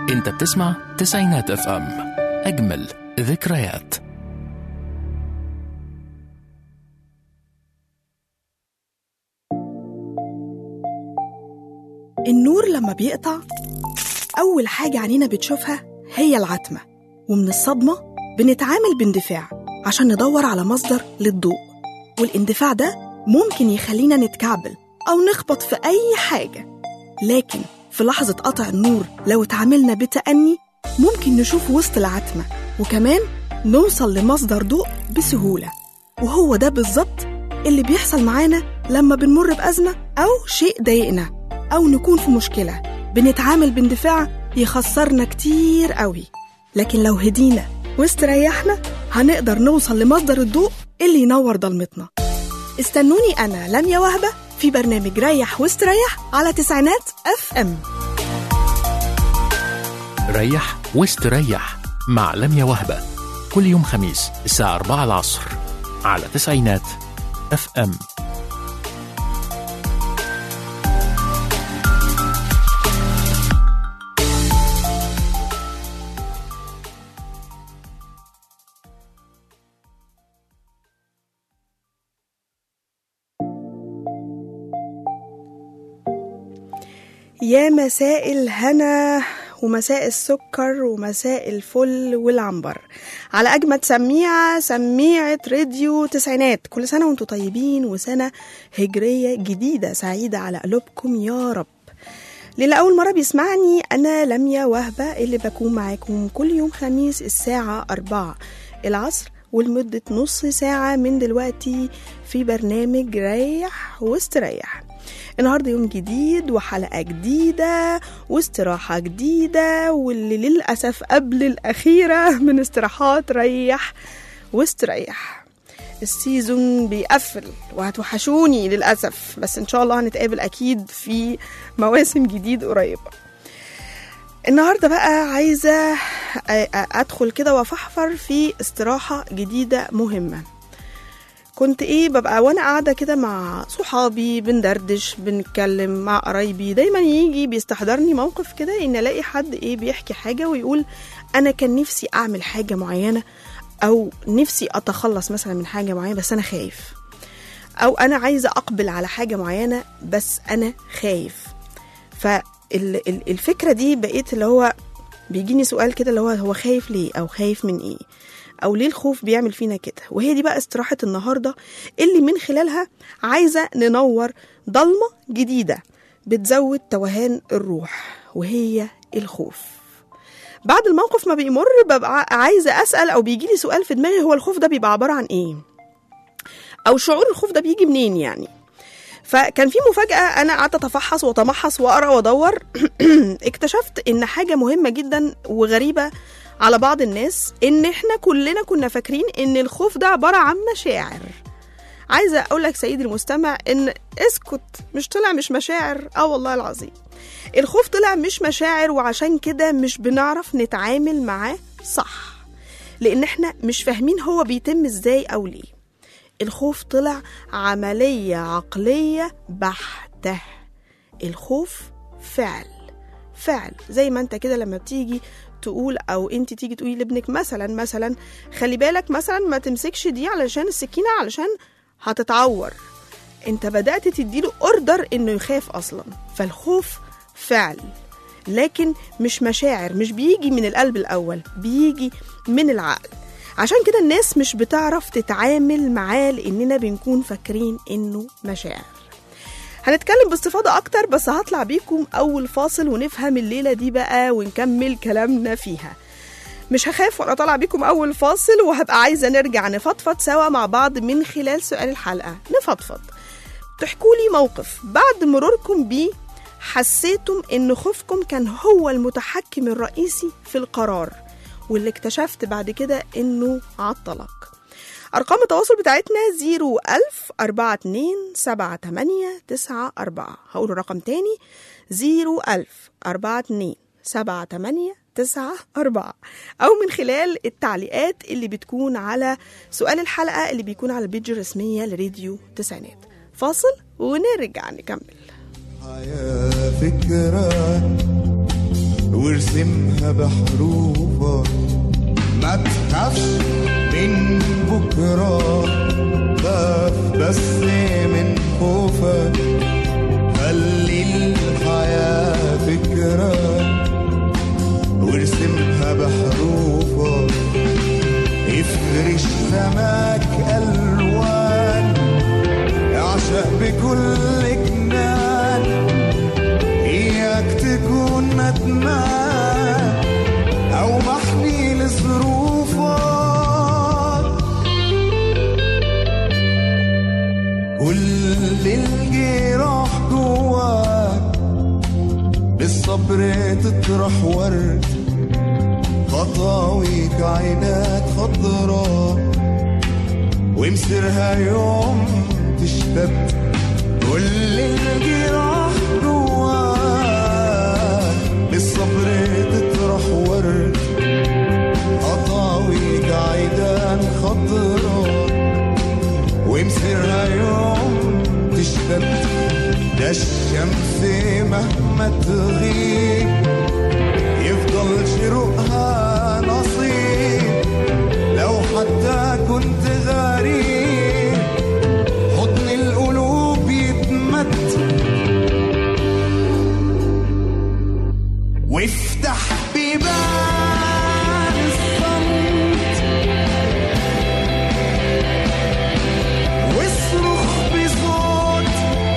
انت بتسمع تسعينات اف ام اجمل ذكريات النور لما بيقطع أول حاجة عينينا بتشوفها هي العتمة ومن الصدمة بنتعامل باندفاع عشان ندور على مصدر للضوء والاندفاع ده ممكن يخلينا نتكعبل أو نخبط في أي حاجة لكن في لحظة قطع النور لو اتعاملنا بتأني ممكن نشوف وسط العتمة وكمان نوصل لمصدر ضوء بسهولة وهو ده بالظبط اللي بيحصل معانا لما بنمر بأزمة أو شيء ضايقنا أو نكون في مشكلة بنتعامل باندفاع يخسرنا كتير قوي لكن لو هدينا واستريحنا هنقدر نوصل لمصدر الضوء اللي ينور ضلمتنا استنوني أنا لميا وهبة في برنامج ريح واستريح على تسعينات اف ام ريح واستريح مع لميا وهبة كل يوم خميس الساعة 4 العصر على تسعينات اف ام يا مساء الهنا ومساء السكر ومساء الفل والعنبر على أجمد سميعة سميعة راديو تسعينات كل سنة وانتم طيبين وسنة هجرية جديدة سعيدة على قلوبكم يا رب للي أول مرة بيسمعني أنا لميا وهبة اللي بكون معاكم كل يوم خميس الساعة أربعة العصر ولمدة نص ساعة من دلوقتي في برنامج ريح واستريح النهارده يوم جديد وحلقة جديدة واستراحة جديدة واللي للأسف قبل الأخيرة من استراحات ريح واستريح السيزون بيقفل وهتوحشوني للأسف بس إن شاء الله هنتقابل أكيد في مواسم جديد قريبة النهاردة بقى عايزة أدخل كده وأفحفر في استراحة جديدة مهمة كنت ايه ببقى وانا قاعده كده مع صحابي بندردش بنتكلم مع قرايبي دايما يجي بيستحضرني موقف كده ان الاقي حد ايه بيحكي حاجه ويقول انا كان نفسي اعمل حاجه معينه او نفسي اتخلص مثلا من حاجه معينه بس انا خايف او انا عايزه اقبل على حاجه معينه بس انا خايف فالفكره دي بقيت اللي هو بيجيني سؤال كده اللي هو هو خايف ليه او خايف من ايه او ليه الخوف بيعمل فينا كده وهي دي بقى استراحه النهارده اللي من خلالها عايزه ننور ضلمه جديده بتزود توهان الروح وهي الخوف بعد الموقف ما بيمر ببقى عايزه اسال او بيجي لي سؤال في دماغي هو الخوف ده بيبقى عباره عن ايه او شعور الخوف ده بيجي منين يعني فكان في مفاجأة أنا قعدت أتفحص وأتمحص وأقرأ وأدور اكتشفت إن حاجة مهمة جدا وغريبة على بعض الناس ان احنا كلنا كنا فاكرين ان الخوف ده عباره عن مشاعر عايزه اقول لك سيدي المستمع ان اسكت مش طلع مش مشاعر اه والله العظيم الخوف طلع مش مشاعر وعشان كده مش بنعرف نتعامل معاه صح لان احنا مش فاهمين هو بيتم ازاي او ليه الخوف طلع عمليه عقليه بحته الخوف فعل فعل زي ما انت كده لما بتيجي تقول او انت تيجي تقولي لابنك مثلا مثلا خلي بالك مثلا ما تمسكش دي علشان السكينه علشان هتتعور انت بدات تديله اوردر انه يخاف اصلا فالخوف فعل لكن مش مشاعر مش بيجي من القلب الاول بيجي من العقل عشان كده الناس مش بتعرف تتعامل معاه لاننا بنكون فاكرين انه مشاعر هنتكلم باستفاضة أكتر بس هطلع بيكم أول فاصل ونفهم الليلة دي بقى ونكمل كلامنا فيها مش هخاف وأنا طالعة بيكم أول فاصل وهبقى عايزة نرجع نفضفض سوا مع بعض من خلال سؤال الحلقة نفضفض تحكوا لي موقف بعد مروركم بيه حسيتم إن خوفكم كان هو المتحكم الرئيسي في القرار واللي اكتشفت بعد كده إنه عطلك أرقام التواصل بتاعتنا 01000 42 78 94 هقول الرقم تاني 01000 42 78 94 أو من خلال التعليقات اللي بتكون على سؤال الحلقة اللي بيكون على البيج الرسمية لراديو تسعينات فاصل ونرجع نكمل حياة فكرة وارسمها بحروفك ما تخافش من بكرة خاف بس من خوفك خلي الحياة فكرة وارسمها بحروفك افرش سماك ألوان اعشق بكل جنان إياك تكون ندمان أو محني لظروفك كل الجراح جواك بالصبر تطرح ورد خطاويك عينات خضراء ومسرها يوم تشتد كل الجراح جواك بالصبر تطرح ورد خطاويك عيدان خضراء ومسرها يوم تشتد ده الشمس مهما تغيب يفضل شروقها نصيب لو حتى كنت غريب حضن القلوب يتمد وافتح بيبان الصمت واصرخ بصوت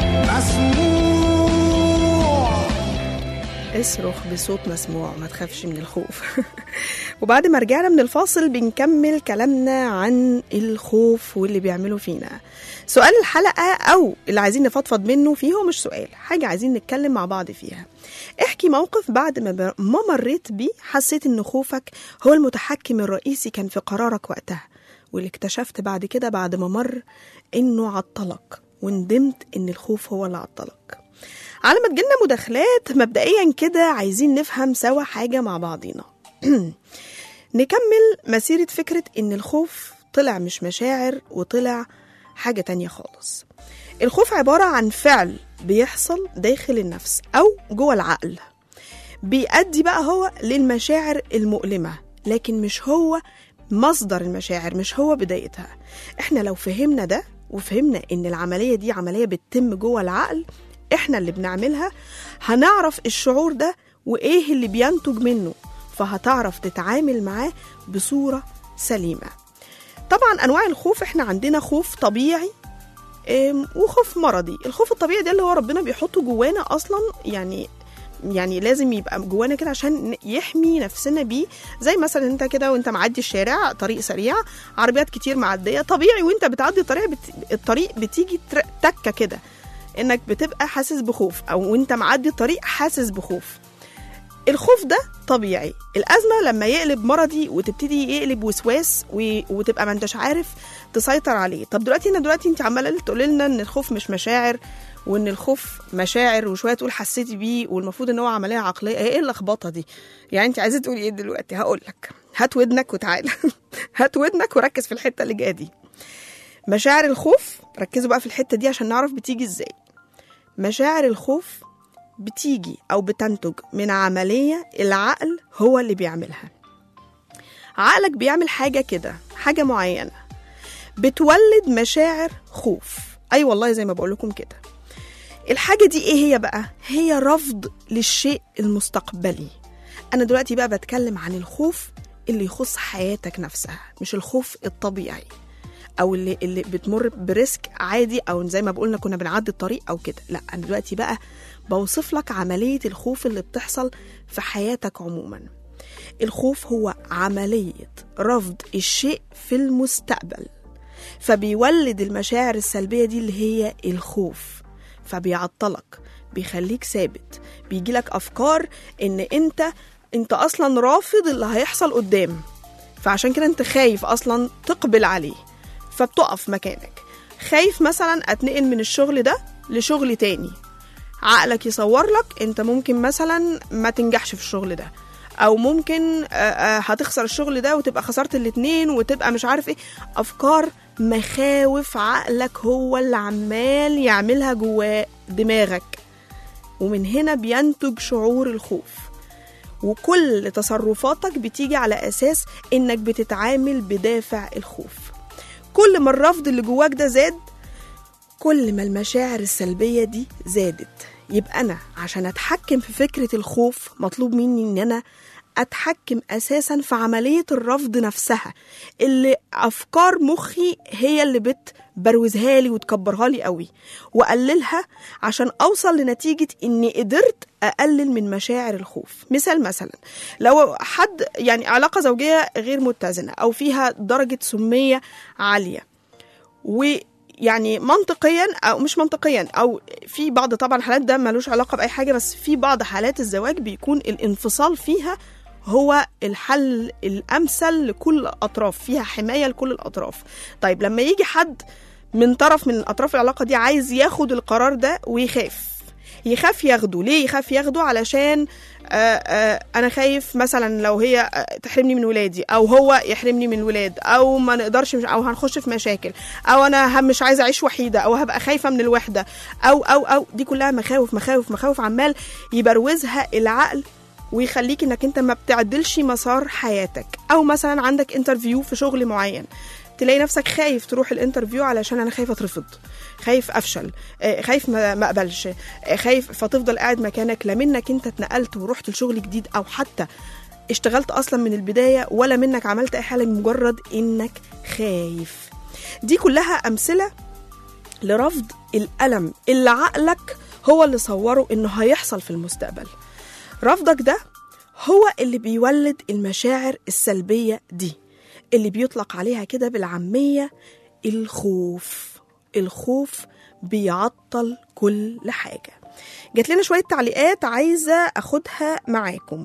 مسموع اصرخ بصوت مسموع ما تخافش من الخوف وبعد ما رجعنا من الفاصل بنكمل كلامنا عن الخوف واللي بيعمله فينا سؤال الحلقة أو اللي عايزين نفضفض منه فيه هو مش سؤال حاجة عايزين نتكلم مع بعض فيها احكي موقف بعد ما, ب... ما مريت بيه حسيت ان خوفك هو المتحكم الرئيسي كان في قرارك وقتها واللي اكتشفت بعد كده بعد ما مر انه عطلك وندمت ان الخوف هو اللي عطلك على ما تجيلنا مداخلات مبدئيا كده عايزين نفهم سوا حاجة مع بعضينا نكمل مسيرة فكرة إن الخوف طلع مش مشاعر وطلع حاجة تانية خالص الخوف عبارة عن فعل بيحصل داخل النفس أو جوه العقل بيؤدي بقى هو للمشاعر المؤلمة لكن مش هو مصدر المشاعر مش هو بدايتها احنا لو فهمنا ده وفهمنا ان العملية دي عملية بتتم جوه العقل احنا اللي بنعملها هنعرف الشعور ده وايه اللي بينتج منه فهتعرف تتعامل معاه بصورة سليمة طبعا انواع الخوف احنا عندنا خوف طبيعي ام، وخوف مرضي الخوف الطبيعي ده اللي هو ربنا بيحطه جوانا اصلا يعني يعني لازم يبقى جوانا كده عشان يحمي نفسنا بيه زي مثلا انت كده وانت معدي الشارع طريق سريع عربيات كتير معديه طبيعي وانت بتعدي الطريق بت... الطريق بتيجي تر- تكه كده انك بتبقى حاسس بخوف او وانت معدي الطريق حاسس بخوف الخوف ده طبيعي الأزمة لما يقلب مرضي وتبتدي يقلب وسواس و... وتبقى ما انتش عارف تسيطر عليه طب دلوقتي انا دلوقتي انت عماله تقولي لنا ان الخوف مش مشاعر وان الخوف مشاعر وشويه تقول حسيتي بيه والمفروض ان هو عمليه عقليه ايه اللخبطه دي يعني انت عايزه تقولي ايه دلوقتي هقول لك هات ودنك وتعالى هات ودنك وركز في الحته اللي جايه دي مشاعر الخوف ركزوا بقى في الحته دي عشان نعرف بتيجي ازاي مشاعر الخوف بتيجي او بتنتج من عمليه العقل هو اللي بيعملها عقلك بيعمل حاجه كده حاجه معينه بتولد مشاعر خوف اي أيوة والله زي ما بقول لكم كده الحاجه دي ايه هي بقى هي رفض للشيء المستقبلي انا دلوقتي بقى بتكلم عن الخوف اللي يخص حياتك نفسها مش الخوف الطبيعي او اللي اللي بتمر بريسك عادي او زي ما بقولنا كنا بنعدي الطريق او كده لا انا دلوقتي بقى بوصف لك عمليه الخوف اللي بتحصل في حياتك عموما الخوف هو عمليه رفض الشيء في المستقبل فبيولد المشاعر السلبيه دي اللي هي الخوف فبيعطلك بيخليك ثابت بيجيلك افكار ان انت انت اصلا رافض اللي هيحصل قدام فعشان كده انت خايف اصلا تقبل عليه فبتقف مكانك خايف مثلا اتنقل من الشغل ده لشغل تاني عقلك يصور لك انت ممكن مثلا ما تنجحش في الشغل ده او ممكن آه، آه، هتخسر الشغل ده وتبقى خسرت الاتنين وتبقى مش عارف ايه افكار مخاوف عقلك هو اللي عمال يعملها جواه دماغك ومن هنا بينتج شعور الخوف وكل تصرفاتك بتيجي على أساس إنك بتتعامل بدافع الخوف كل ما الرفض اللي جواك ده زاد كل ما المشاعر السلبية دي زادت يبقى أنا عشان أتحكم في فكرة الخوف مطلوب مني إن أنا أتحكم أساسا في عملية الرفض نفسها اللي أفكار مخي هي اللي بتبروزها لي وتكبرها لي قوي وأقللها عشان أوصل لنتيجة إني قدرت أقلل من مشاعر الخوف مثال مثلا لو حد يعني علاقة زوجية غير متزنة أو فيها درجة سمية عالية ويعني منطقيا او مش منطقيا او في بعض طبعا الحالات ده ملوش علاقه باي حاجه بس في بعض حالات الزواج بيكون الانفصال فيها هو الحل الامثل لكل الاطراف فيها حمايه لكل الاطراف طيب لما يجي حد من طرف من اطراف العلاقه دي عايز ياخد القرار ده ويخاف يخاف ياخده ليه يخاف ياخده علشان آه آه انا خايف مثلا لو هي آه، تحرمني من ولادي او هو يحرمني من الولاد او ما نقدرش مش او هنخش في مشاكل او انا هم- مش عايزه اعيش وحيده او هبقى خايفه من الوحده او او او دي كلها مخاوف مخاوف مخاوف عمال يبروزها العقل ويخليك انك انت ما بتعدلش مسار حياتك او مثلا عندك انترفيو في شغل معين تلاقي نفسك خايف تروح الانترفيو علشان انا خايف اترفض خايف افشل آه، خايف ما ما اقبلش آه، خايف فتفضل قاعد مكانك لا منك انت اتنقلت ورحت لشغل جديد او حتى اشتغلت اصلا من البدايه ولا منك عملت اي حاجه مجرد انك خايف دي كلها امثله لرفض الالم اللي عقلك هو اللي صوره انه هيحصل في المستقبل رفضك ده هو اللي بيولد المشاعر السلبيه دي اللي بيطلق عليها كده بالعاميه الخوف الخوف بيعطل كل حاجه جات لنا شويه تعليقات عايزه اخدها معاكم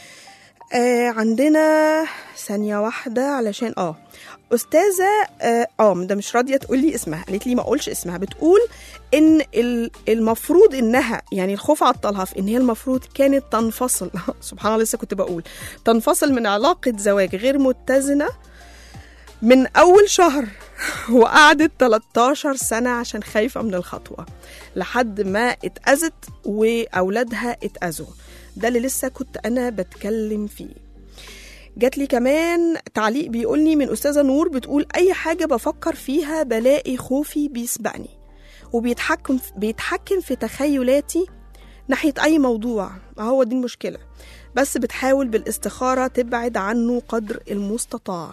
آه عندنا ثانية واحدة علشان اه أستاذة اه آه، ده مش راضية تقول لي اسمها قالت لي ما أقولش اسمها بتقول إن ال- المفروض إنها يعني الخوف عطلها في إن هي المفروض كانت تنفصل سبحان الله لسه كنت بقول تنفصل من علاقة زواج غير متزنة من أول شهر وقعدت 13 سنة عشان خايفة من الخطوة لحد ما اتأذت وأولادها اتأذوا ده اللي لسه كنت أنا بتكلم فيه جات لي كمان تعليق بيقولني من أستاذة نور بتقول أي حاجة بفكر فيها بلاقي خوفي بيسبقني وبيتحكم بيتحكم في تخيلاتي ناحية أي موضوع ما هو دي المشكلة بس بتحاول بالاستخارة تبعد عنه قدر المستطاع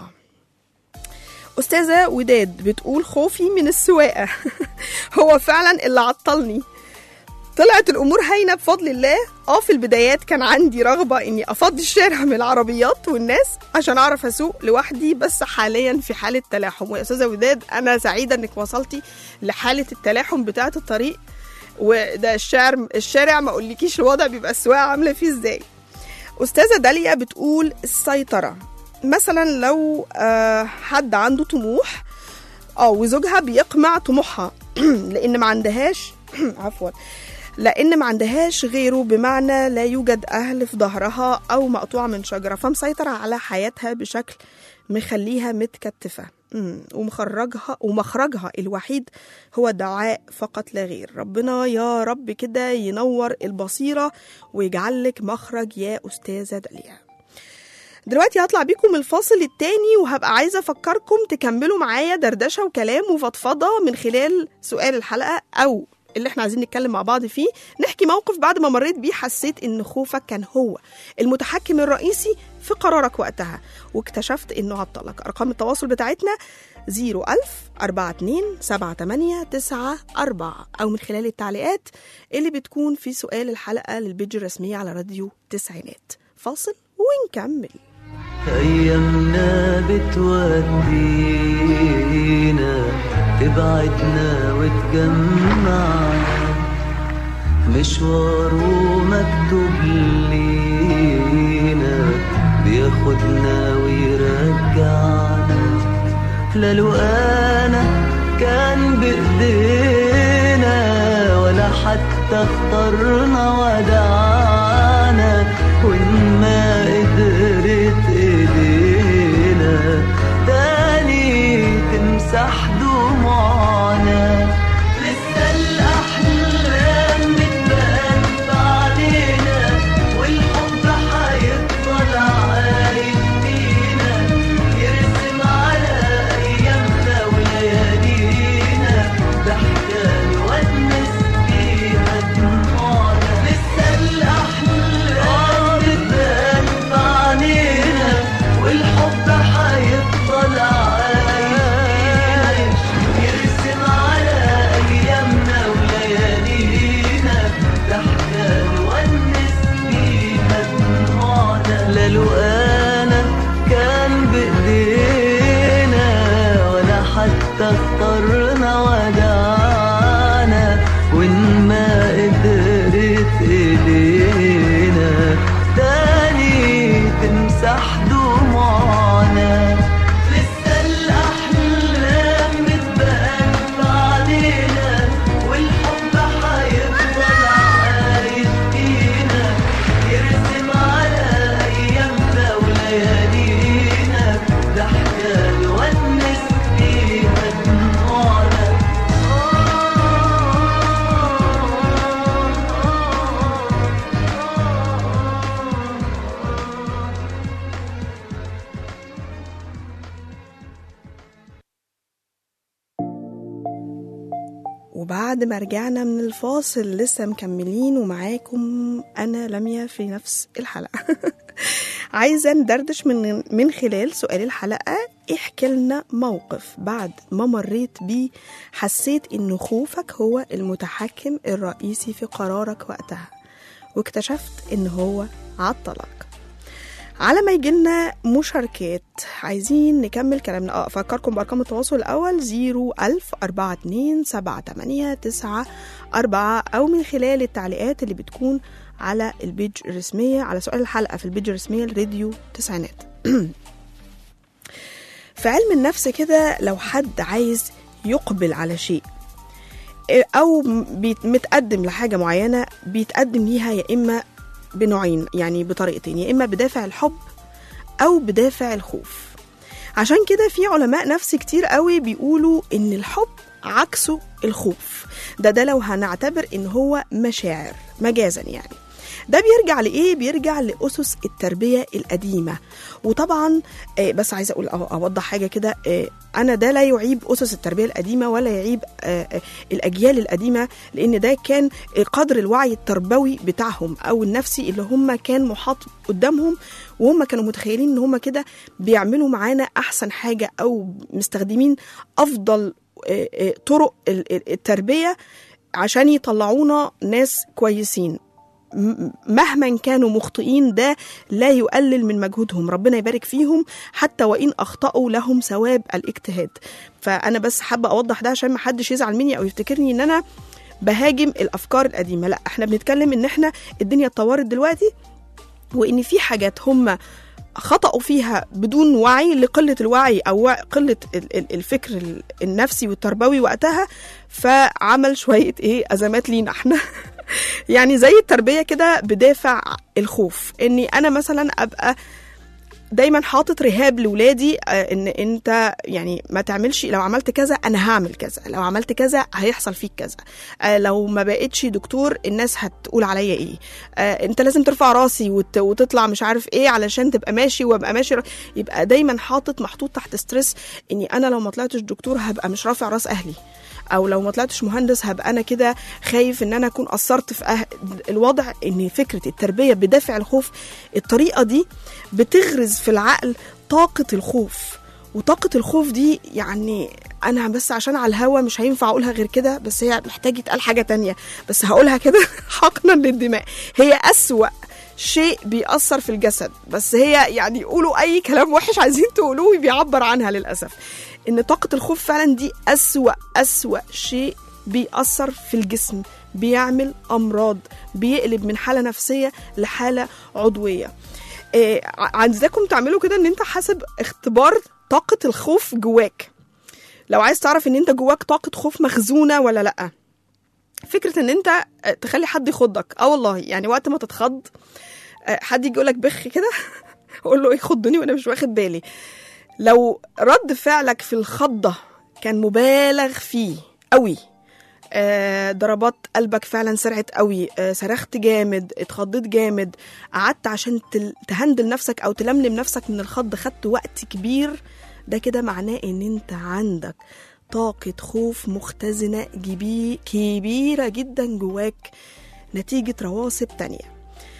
أستاذة وداد بتقول خوفي من السواقة هو فعلا اللي عطلني طلعت الامور هاينه بفضل الله اه في البدايات كان عندي رغبه اني افضي الشارع من العربيات والناس عشان اعرف اسوق لوحدي بس حاليا في حاله تلاحم ويا استاذه وداد انا سعيده انك وصلتي لحاله التلاحم بتاعه الطريق وده الشارع الشارع ما اقولكيش الوضع بيبقى السواقه عامله فيه ازاي استاذه داليا بتقول السيطره مثلا لو آه، حد عنده طموح اه وزوجها بيقمع طموحها لان ما عندهاش عفوا لان ما عندهاش غيره بمعنى لا يوجد اهل في ظهرها او مقطوعه من شجره فمسيطره على حياتها بشكل مخليها متكتفه مم، ومخرجها ومخرجها الوحيد هو الدعاء فقط لا غير ربنا يا رب كده ينور البصيره ويجعل لك مخرج يا استاذه داليا دلوقتي هطلع بيكم الفاصل التاني وهبقى عايزة أفكركم تكملوا معايا دردشة وكلام وفضفضة من خلال سؤال الحلقة أو اللي احنا عايزين نتكلم مع بعض فيه نحكي موقف بعد ما مريت بيه حسيت ان خوفك كان هو المتحكم الرئيسي في قرارك وقتها واكتشفت انه عطلك ارقام التواصل بتاعتنا 01000 42 78 94 او من خلال التعليقات اللي بتكون في سؤال الحلقة للبيج الرسمية على راديو تسعينات فاصل ونكمل أيامنا بتودينا تبعدنا وتجمعنا مشواره مكتوب لينا بياخدنا ويرجعنا لا لقانا كان بإيدينا ولا حتى اخترنا ودعانا وإن ما قدرت إيدينا تاني تمسح دموعنا لسه الأحلام بتبان علينا والحب حياة بعد ما رجعنا من الفاصل لسه مكملين ومعاكم أنا لميا في نفس الحلقة عايزة ندردش من من خلال سؤال الحلقة احكي لنا موقف بعد ما مريت بيه حسيت إن خوفك هو المتحكم الرئيسي في قرارك وقتها واكتشفت إن هو عطلك على ما يجيلنا مشاركات عايزين نكمل كلامنا اه افكركم بارقام التواصل الاول 01000 42 78 9 4 او من خلال التعليقات اللي بتكون على البيج الرسميه على سؤال الحلقه في البيج الرسميه لراديو تسعينات في علم النفس كده لو حد عايز يقبل على شيء او بيت- متقدم لحاجه معينه بيتقدم ليها يا اما بنوعين يعني بطريقتين يا اما بدافع الحب او بدافع الخوف عشان كده في علماء نفس كتير قوي بيقولوا ان الحب عكسه الخوف ده ده لو هنعتبر ان هو مشاعر مجازا يعني ده بيرجع لايه بيرجع لاسس التربيه القديمه وطبعا آه، بس عايزه اقول أو- اوضح حاجه كده آه، انا ده لا يعيب اسس التربيه القديمه ولا يعيب آه، آه، الاجيال القديمه لان ده كان قدر الوعي التربوي بتاعهم او النفسي اللي هم كان محاط قدامهم وهم كانوا متخيلين ان هم كده بيعملوا معانا احسن حاجه او مستخدمين افضل آه، آه، طرق ال- ال- التربيه عشان يطلعونا ناس كويسين م- مهما كانوا مخطئين ده لا يقلل من مجهودهم ربنا يبارك فيهم حتى وإن أخطأوا لهم ثواب الاجتهاد فأنا بس حابة أوضح ده عشان ما حدش يزعل مني أو يفتكرني إن أنا بهاجم الأفكار القديمة لا احنا بنتكلم إن احنا الدنيا اتطورت دلوقتي وإن في حاجات هم خطأوا فيها بدون وعي لقلة الوعي أو وع- قلة ال- ال- الفكر ال- النفسي والتربوي وقتها فعمل شوية إيه أزمات لينا احنا يعني زي التربية كده بدافع الخوف إني أنا مثلا أبقى دايما حاطط رهاب لولادي آه، ان انت يعني ما تعملش لو عملت كذا انا هعمل كذا لو عملت كذا هيحصل فيك كذا آه، لو ما بقتش دكتور الناس هتقول عليا ايه آه، انت لازم ترفع راسي وت- وتطلع مش عارف ايه علشان تبقى ماشي وابقى ماشي ر- يبقى دايما حاطط محطوط تحت ستريس اني انا لو ما طلعتش دكتور هبقى مش رافع راس اهلي او لو ما طلعتش مهندس هبقى انا كده خايف ان انا اكون قصرت في أه... الوضع ان فكره التربيه بدافع الخوف الطريقه دي بتغرز في العقل طاقه الخوف وطاقه الخوف دي يعني انا بس عشان على الهوا مش هينفع اقولها غير كده بس هي محتاج يتقال حاجه تانية بس هقولها كده حقنا للدماء هي اسوا شيء بيأثر في الجسد بس هي يعني قولوا أي كلام وحش عايزين تقولوه بيعبر عنها للأسف إن طاقة الخوف فعلا دي أسوأ أسوأ شيء بيأثر في الجسم بيعمل أمراض بيقلب من حالة نفسية لحالة عضوية إيه ع- عايزاكم تعملوا كده ان انت حاسب اختبار طاقة الخوف جواك لو عايز تعرف ان انت جواك طاقة خوف مخزونة ولا لأ فكرة ان انت آه، تخلي حد يخضك اه والله يعني وقت ما تتخض آه، حد يجي يقولك بخ كده اقول له ايه خضني وانا مش واخد بالي لو رد فعلك في الخضة كان مبالغ فيه قوي آه، ضربات قلبك فعلا سرعت قوي آه، صرخت جامد اتخضيت جامد قعدت عشان تل- تهندل نفسك او تلملم نفسك من الخض خدت وقت كبير ده كده معناه ان انت عندك طاقة خوف مختزنة جبي- كبيرة جدا جواك نتيجة رواسب تانية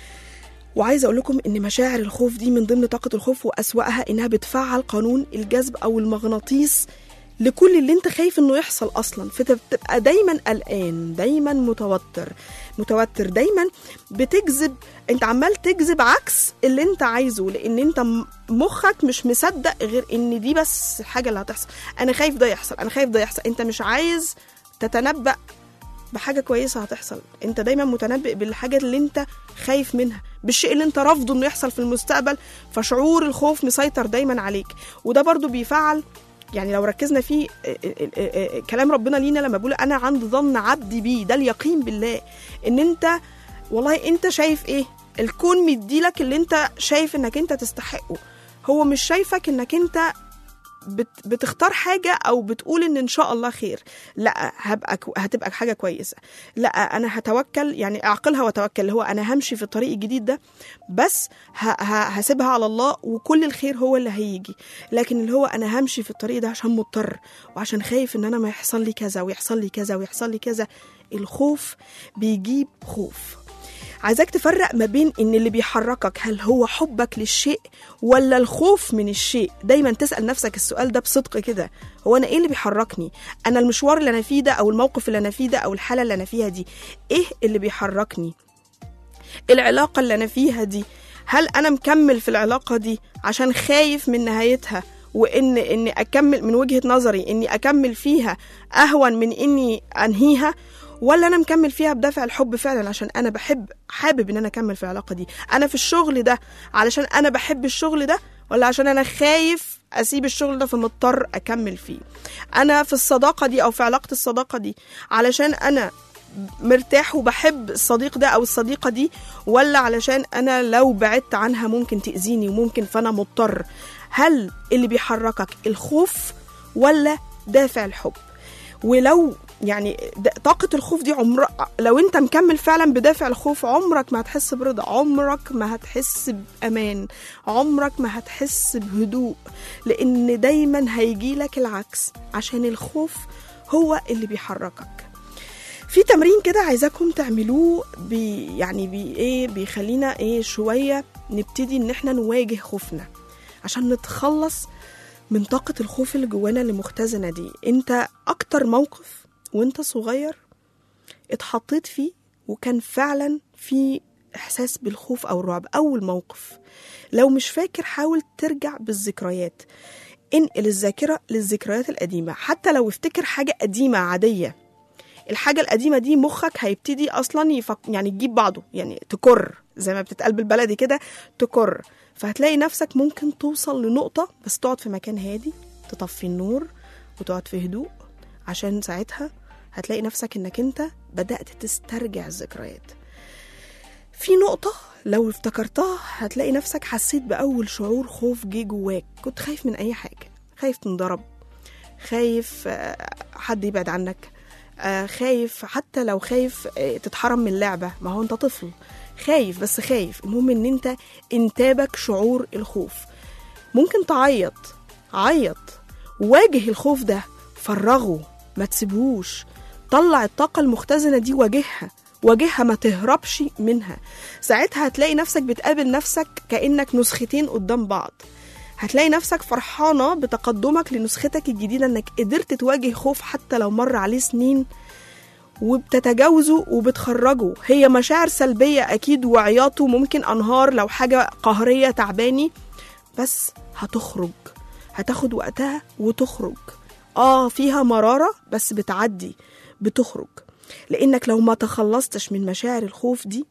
وعايزه اقول لكم ان مشاعر الخوف دي من ضمن طاقه الخوف واسواقها انها بتفعل قانون الجذب او المغناطيس لكل اللي انت خايف انه يحصل اصلا فتبقى دايما قلقان دايما متوتر متوتر دايما بتجذب انت عمال تجذب عكس اللي انت عايزه لان انت م- مخك مش مصدق غير ان دي بس الحاجه اللي هتحصل انا خايف ده يحصل انا خايف ده يحصل انت مش عايز تتنبأ بحاجه كويسه هتحصل انت دايما متنبئ بالحاجه اللي انت خايف منها بالشيء اللي انت رافضه انه يحصل في المستقبل فشعور الخوف مسيطر دايما عليك وده برضو بيفعل يعني لو ركزنا فيه اه، اه، اه، اه، كلام ربنا لينا لما بيقول انا عند ظن عبدي بي ده اليقين بالله ان انت والله انت شايف ايه الكون مديلك اللي انت شايف انك انت تستحقه هو مش شايفك انك انت بت بتختار حاجه او بتقول ان ان شاء الله خير لا هبقى كو- هتبقى حاجه كويسه لا انا هتوكل يعني اعقلها واتوكل اللي هو انا همشي في الطريق الجديد ده بس ه ه هسيبها على الله وكل الخير هو اللي هيجي لكن اللي هو انا همشي في الطريق ده عشان مضطر وعشان خايف ان انا ما يحصل لي كذا ويحصل لي كذا ويحصل لي كذا الخوف بيجيب خوف عايزاك تفرق ما بين ان اللي بيحركك هل هو حبك للشيء ولا الخوف من الشيء دايما تسال نفسك السؤال ده بصدق كده هو انا ايه اللي بيحركني انا المشوار اللي انا فيه ده او الموقف اللي انا فيه ده او الحاله اللي انا فيها دي ايه اللي بيحركني العلاقه اللي انا فيها دي هل انا مكمل في العلاقه دي عشان خايف من نهايتها وان اني اكمل من وجهه نظري اني اكمل فيها اهون من اني انهيها ولا انا مكمل فيها بدافع الحب فعلا عشان انا بحب حابب ان انا اكمل في العلاقه دي انا في الشغل ده علشان انا بحب الشغل ده ولا عشان انا خايف اسيب الشغل ده فمضطر اكمل فيه انا في الصداقه دي او في علاقه الصداقه دي علشان انا مرتاح وبحب الصديق ده او الصديقه دي ولا علشان انا لو بعدت عنها ممكن تاذيني وممكن فانا مضطر هل اللي بيحركك الخوف ولا دافع الحب ولو يعني د- طاقة الخوف دي عمر لو انت مكمل فعلا بدافع الخوف عمرك ما هتحس برضا عمرك ما هتحس بأمان عمرك ما هتحس بهدوء لأن دايما هيجيلك العكس عشان الخوف هو اللي بيحركك في تمرين كده عايزاكم تعملوه بي يعني بي ايه بيخلينا ايه شويه نبتدي ان احنا نواجه خوفنا عشان نتخلص من طاقة الخوف اللي جوانا اللي مختزنة دي انت اكتر موقف وانت صغير اتحطيت فيه وكان فعلا في احساس بالخوف او الرعب اول موقف لو مش فاكر حاول ترجع بالذكريات انقل الذاكرة للذكريات القديمة حتى لو افتكر حاجة قديمة عادية الحاجة القديمة دي مخك هيبتدي أصلا يفك... يعني تجيب بعضه يعني تكر زي ما بتتقال بالبلدي كده تكر فهتلاقي نفسك ممكن توصل لنقطة بس تقعد في مكان هادي تطفي النور وتقعد في هدوء عشان ساعتها هتلاقي نفسك انك انت بدأت تسترجع الذكريات في نقطة لو افتكرتها هتلاقي نفسك حسيت بأول شعور خوف جه جواك كنت خايف من أي حاجة خايف تنضرب خايف آه، حد يبعد عنك آه، خايف حتى لو خايف آه، تتحرم من لعبة ما هو انت طفل خايف بس خايف المهم ان انت انتابك شعور الخوف ممكن تعيط عيط واجه الخوف ده فرغه ما تسيبهوش طلع الطاقة المختزنة دي واجهها واجهها ما تهربش منها ساعتها هتلاقي نفسك بتقابل نفسك كأنك نسختين قدام بعض هتلاقي نفسك فرحانة بتقدمك لنسختك الجديدة انك قدرت تواجه خوف حتى لو مر عليه سنين وبتتجاوزه وبتخرجه هي مشاعر سلبية أكيد وعياطه ممكن أنهار لو حاجة قهرية تعباني بس هتخرج هتاخد وقتها وتخرج آه فيها مرارة بس بتعدي بتخرج لأنك لو ما تخلصتش من مشاعر الخوف دي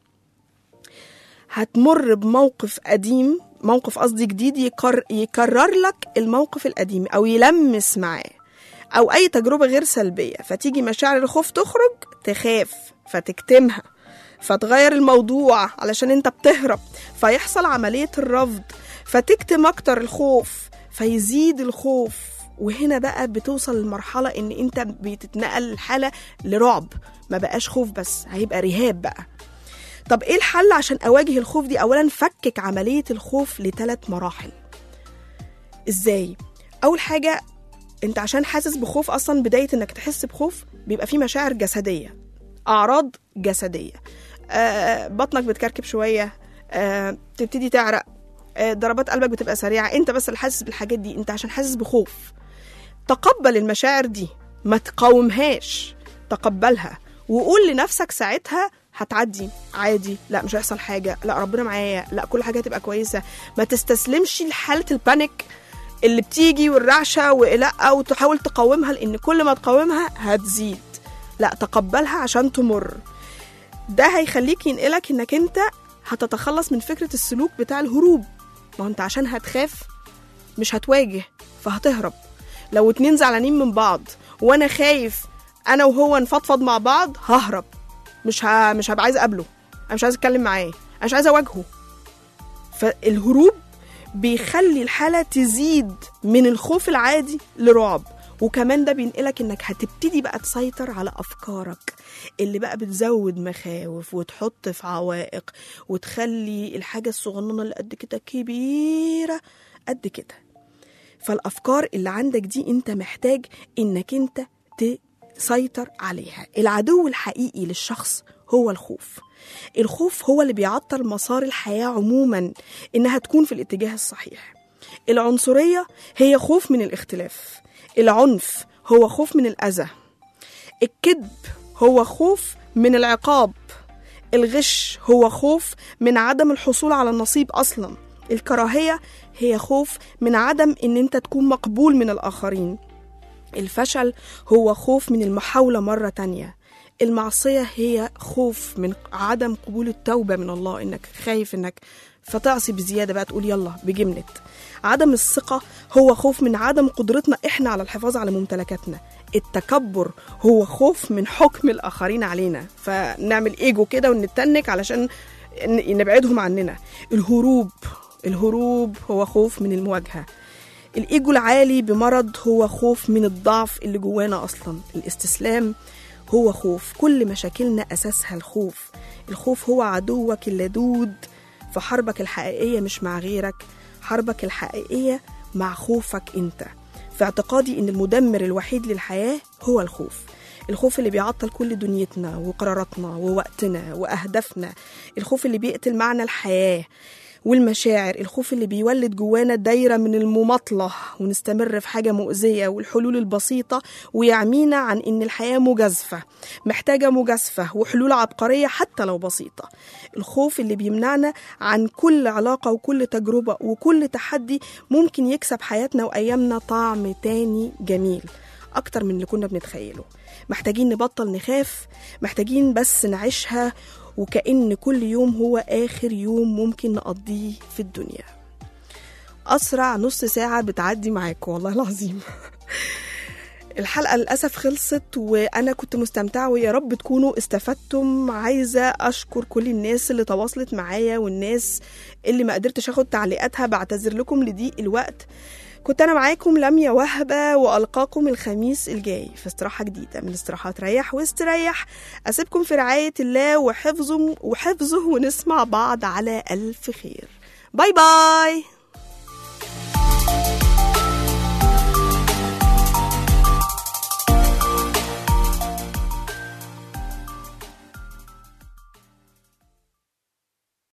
هتمر بموقف قديم موقف قصدي جديد يكر يكرر لك الموقف القديم أو يلمس معاه أو أي تجربة غير سلبية فتيجي مشاعر الخوف تخرج تخاف فتكتمها فتغير الموضوع علشان انت بتهرب فيحصل عملية الرفض فتكتم أكتر الخوف فيزيد الخوف وهنا بقى بتوصل لمرحلة ان انت بتتنقل الحالة لرعب ما بقاش خوف بس هيبقى رهاب بقى طب ايه الحل عشان اواجه الخوف دي اولا فكك عملية الخوف لثلاث مراحل ازاي اول حاجة انت عشان حاسس بخوف اصلا بداية انك تحس بخوف بيبقى في مشاعر جسدية اعراض جسدية آه بطنك بتكركب شوية آه تبتدي تعرق آه ضربات قلبك بتبقى سريعة انت بس اللي حاسس بالحاجات دي انت عشان حاسس بخوف تقبل المشاعر دي ما تقاومهاش تقبلها وقول لنفسك ساعتها هتعدي عادي لا مش هيحصل حاجة لا ربنا معايا لا كل حاجة هتبقى كويسة ما تستسلمش لحالة البانيك اللي بتيجي والرعشة ولا وتحاول تقاومها لأن كل ما تقاومها هتزيد لا تقبلها عشان تمر ده هيخليك ينقلك انك انت هتتخلص من فكرة السلوك بتاع الهروب ما هو انت عشان هتخاف مش هتواجه فهتهرب لو اتنين زعلانين من بعض وانا خايف انا وهو نفضفض مع بعض ههرب مش ه... مش هبقى عايزه اقابله انا مش عايزه اتكلم معاه انا مش عايزه اواجهه فالهروب بيخلي الحالة تزيد من الخوف العادي لرعب وكمان ده بينقلك انك هتبتدي بقى تسيطر على افكارك اللي بقى بتزود مخاوف وتحط في عوائق وتخلي الحاجة الصغننة اللي قد كده كبيرة قد كده فالافكار اللي عندك دي انت محتاج انك انت تسيطر عليها العدو الحقيقي للشخص هو الخوف الخوف هو اللي بيعطل مسار الحياة عموما إنها تكون في الاتجاه الصحيح العنصرية هي خوف من الاختلاف العنف هو خوف من الأذى الكذب هو خوف من العقاب الغش هو خوف من عدم الحصول على النصيب أصلا الكراهية هي خوف من عدم إن أنت تكون مقبول من الآخرين الفشل هو خوف من المحاولة مرة تانية المعصية هي خوف من عدم قبول التوبة من الله إنك خايف إنك فتعصي بزيادة بقى تقول يلا بجملت عدم الثقة هو خوف من عدم قدرتنا إحنا على الحفاظ على ممتلكاتنا التكبر هو خوف من حكم الآخرين علينا فنعمل إيجو كده ونتنك علشان ن- نبعدهم عننا الهروب الهروب هو خوف من المواجهة الإيجو العالي بمرض هو خوف من الضعف اللي جوانا أصلا الاستسلام هو خوف كل مشاكلنا أساسها الخوف الخوف هو عدوك اللدود في حربك الحقيقية مش مع غيرك حربك الحقيقية مع خوفك أنت في اعتقادي إن المدمر الوحيد للحياة هو الخوف الخوف اللي بيعطل كل دنيتنا وقراراتنا ووقتنا وأهدافنا الخوف اللي بيقتل معنى الحياة والمشاعر الخوف اللي بيولد جوانا دايرة من المماطلة ونستمر في حاجة مؤذية والحلول البسيطة ويعمينا عن إن الحياة مجازفة محتاجة مجازفة وحلول عبقرية حتى لو بسيطة الخوف اللي بيمنعنا عن كل علاقة وكل تجربة وكل تحدي ممكن يكسب حياتنا وأيامنا طعم تاني جميل أكتر من اللي كنا بنتخيله محتاجين نبطل نخاف محتاجين بس نعيشها وكأن كل يوم هو آخر يوم ممكن نقضيه في الدنيا أسرع نص ساعة بتعدي معاكم والله العظيم الحلقة للأسف خلصت وأنا كنت مستمتعة ويا رب تكونوا استفدتم عايزة أشكر كل الناس اللي تواصلت معايا والناس اللي ما قدرتش أخد تعليقاتها بعتذر لكم لضيق الوقت كنت أنا معاكم لميا وهبة وألقاكم الخميس الجاي في استراحة جديدة من استراحات ريح واستريح أسيبكم في رعاية الله وحفظه وحفظه ونسمع بعض على ألف خير باي باي